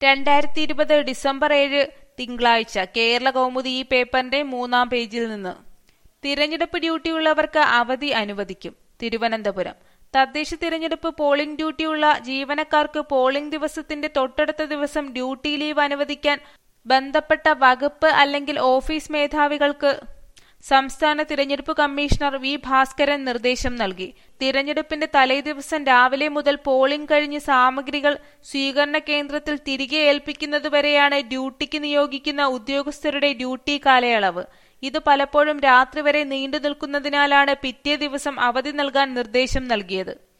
രണ്ടായിരത്തി ഇരുപത് ഡിസംബർ ഏഴ് തിങ്കളാഴ്ച കേരള കൗമുദി ഈ പേപ്പറിന്റെ മൂന്നാം പേജിൽ നിന്ന് തിരഞ്ഞെടുപ്പ് ഡ്യൂട്ടിയുള്ളവർക്ക് അവധി അനുവദിക്കും തിരുവനന്തപുരം തദ്ദേശ തിരഞ്ഞെടുപ്പ് പോളിംഗ് ഡ്യൂട്ടിയുള്ള ജീവനക്കാർക്ക് പോളിംഗ് ദിവസത്തിന്റെ തൊട്ടടുത്ത ദിവസം ഡ്യൂട്ടി ലീവ് അനുവദിക്കാൻ ബന്ധപ്പെട്ട വകുപ്പ് അല്ലെങ്കിൽ ഓഫീസ് മേധാവികൾക്ക് സംസ്ഥാന തിരഞ്ഞെടുപ്പ് കമ്മീഷണർ വി ഭാസ്കരൻ നിർദ്ദേശം നൽകി തിരഞ്ഞെടുപ്പിന്റെ തലേദിവസം രാവിലെ മുതൽ പോളിംഗ് കഴിഞ്ഞ് സാമഗ്രികൾ സ്വീകരണ കേന്ദ്രത്തിൽ തിരികെ ഏൽപ്പിക്കുന്നതുവരെയാണ് ഡ്യൂട്ടിക്ക് നിയോഗിക്കുന്ന ഉദ്യോഗസ്ഥരുടെ ഡ്യൂട്ടി കാലയളവ് ഇത് പലപ്പോഴും രാത്രി വരെ നീണ്ടു നിൽക്കുന്നതിനാലാണ് പിറ്റേ ദിവസം അവധി നൽകാൻ നിർദ്ദേശം നൽകിയത്